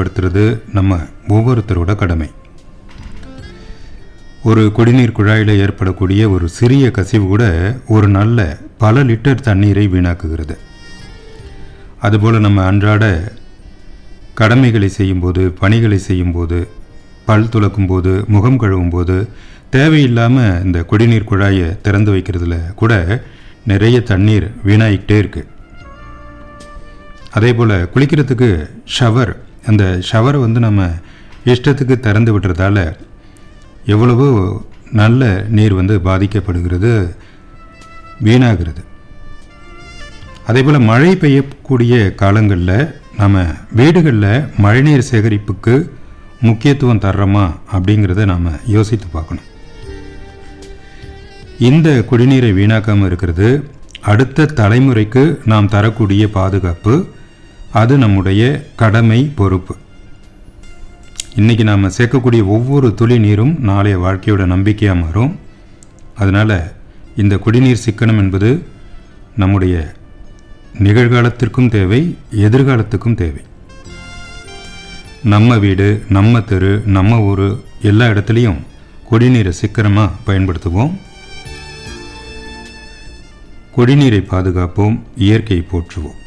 பயன்படுத்துறது நம்ம ஒவ்வொருத்தரோட கடமை ஒரு குடிநீர் குழாயில் ஏற்படக்கூடிய ஒரு சிறிய கசிவு கூட ஒரு நல்ல பல லிட்டர் தண்ணீரை வீணாக்குகிறது அதுபோல் நம்ம அன்றாட கடமைகளை செய்யும்போது பணிகளை செய்யும்போது பல் துலக்கும் போது முகம் கழுவும் போது தேவையில்லாமல் இந்த குடிநீர் குழாயை திறந்து வைக்கிறதுல கூட நிறைய தண்ணீர் வீணாகிக்கிட்டே இருக்குது அதே போல் குளிக்கிறதுக்கு ஷவர் அந்த ஷவரை வந்து நம்ம இஷ்டத்துக்கு திறந்து விடுறதால எவ்வளவோ நல்ல நீர் வந்து பாதிக்கப்படுகிறது வீணாகிறது அதே போல் மழை பெய்யக்கூடிய காலங்களில் நம்ம வீடுகளில் மழைநீர் சேகரிப்புக்கு முக்கியத்துவம் தர்றோமா அப்படிங்கிறத நாம் யோசித்து பார்க்கணும் இந்த குடிநீரை வீணாக்காமல் இருக்கிறது அடுத்த தலைமுறைக்கு நாம் தரக்கூடிய பாதுகாப்பு அது நம்முடைய கடமை பொறுப்பு இன்றைக்கி நாம் சேர்க்கக்கூடிய ஒவ்வொரு துளி நீரும் நாளைய வாழ்க்கையோட நம்பிக்கையாக மாறும் அதனால் இந்த குடிநீர் சிக்கனம் என்பது நம்முடைய நிகழ்காலத்திற்கும் தேவை எதிர்காலத்துக்கும் தேவை நம்ம வீடு நம்ம தெரு நம்ம ஊர் எல்லா இடத்துலையும் குடிநீரை சிக்கனமாக பயன்படுத்துவோம் குடிநீரை பாதுகாப்போம் இயற்கையை போற்றுவோம்